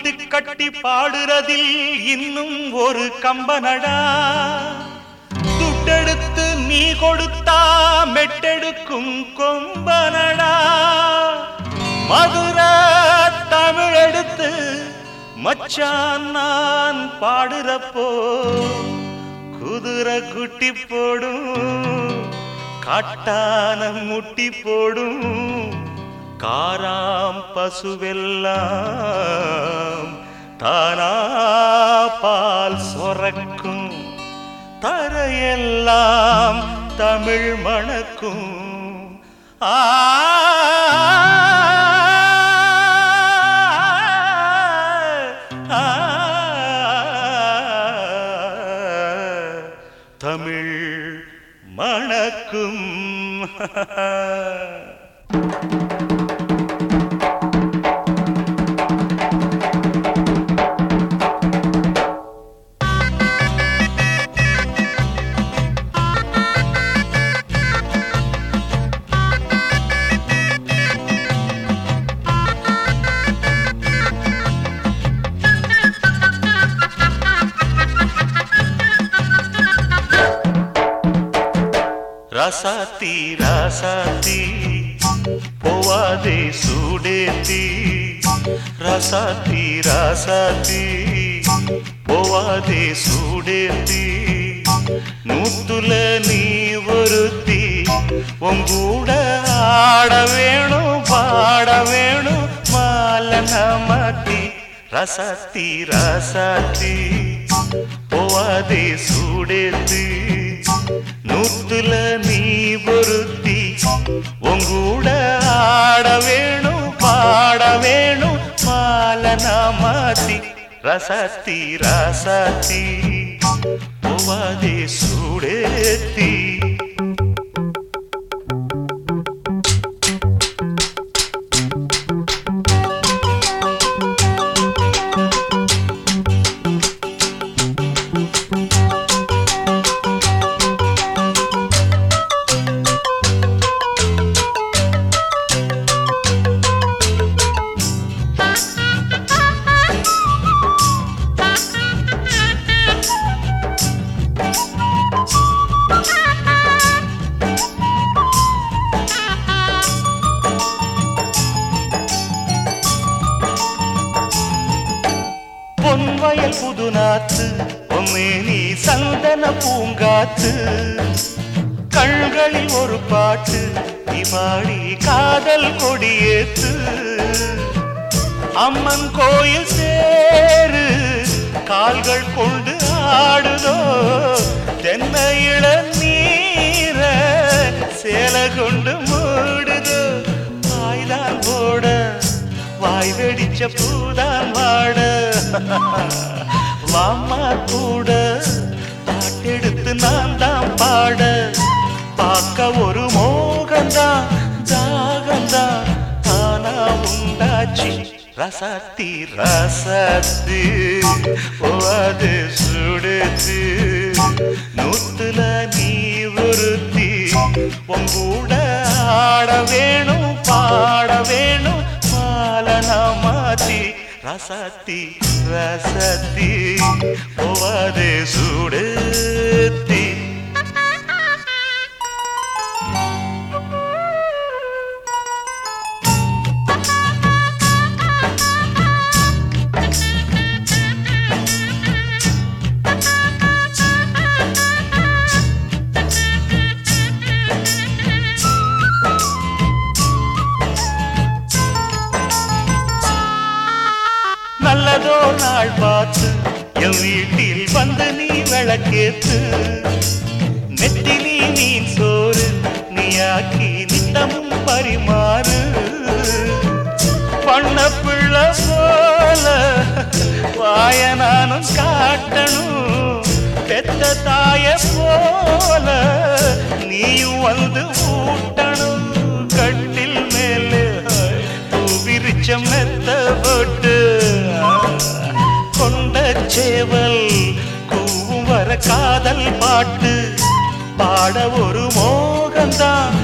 இட்டு கட்டி பாடுறதில் இன்னும் ஒரு கம்பனடா துட்டெடுத்து நீ கொடுத்தா மெட்டெடுக்கும் கொம்பனடா மதுர தமிழெடுத்து மச்சான் நான் பாடுறப்போ குதிரை குட்டி போடும் காட்டான முட்டி போடும் காராம் பசுவெல்லாம் தானா பால் சொரக்கும் தரையெல்லாம் தமிழ் மணக்கும் ஆ தமிழ் மணக்கும் ரசாத்தி ரசாத்தி போவாதே சூடேத்தி ரசாத்தி ரசாத்தி போவாதே சூடேத்தி நூத்துல நீ ஒருத்தி உங்கூட ஆட வேணும் பாட வேணும் மாலன மாத்தி ரசாத்தி ரசாத்தி போவாதே சூடேத்தி நூத்துல நீ பொருத்தி உங்கூட ஆட வேணும் பாட வேணும் மாலனா மாத்தி ரசத்தி ரசத்தி போவாதே சூடேத்தி பொன்வயல் புதுநாத்து பொம்மேனி சந்தன பூங்காத்து கண்களில் ஒரு பாட்டு இவாடி காதல் கொடியேத்து அம்மன் கோயில் சேரு கால்கள் கொண்டு ஆடுதோ தென்னை இளநீர சேல கொண்டு மூடுதோ வாய்தான் போட வாய் வெடிச்ச பூதான் வாட வாமா கூட பாட்டெடுத்து நான் தான் பாட பார்க்க ஒரு மோகந்தான் தாகந்தான் ஆனா உண்டாச்சு ரசத்தி ரசத்து போவாது சுடுத்து நூத்துல நீ ஒருத்தி உங்கூட ஆட வேணும் பாட வேணும் மாலனா மாத்தி ரசத்தி ரசத்தி போவாது சுடுத்தி நல்லதோ நாள் பார்த்து என் வீட்டில் வந்து நீ விளக்கேத்து நெத்திலி மீன் சோறு நீயாக்கி நித்தமும் பரிமாறு பண்ண பிள்ளை போல வாய நானும் காட்டணும் பெத்த தாய போல நீயும் வந்து ஊட்டணும் கட்டில் மேலே பூ விரிச்ச மெத்த போட்டு கொண்ட சேவல் கூவும் வர காதல் பாட்டு பாட ஒரு மோகந்தான்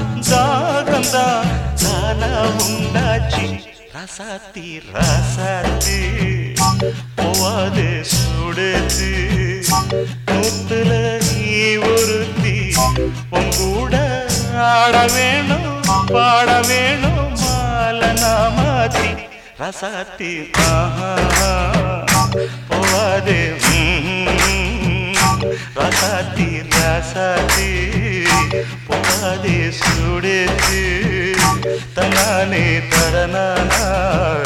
தாகந்தான் நானா உண்டாச்சு ரசாத்தி ரசாத்தி போவாதே சுடுது நூத்துல நீ ஒருத்தி உங்கூட ஆட வேணும் பாட வேணும் மாலனா மாத்தி ரசாத்தி ஆஹா போவாதே ம்ம். ரசாத்தி ரசாத்தி போவாதே சுடுது தனானே தரனானா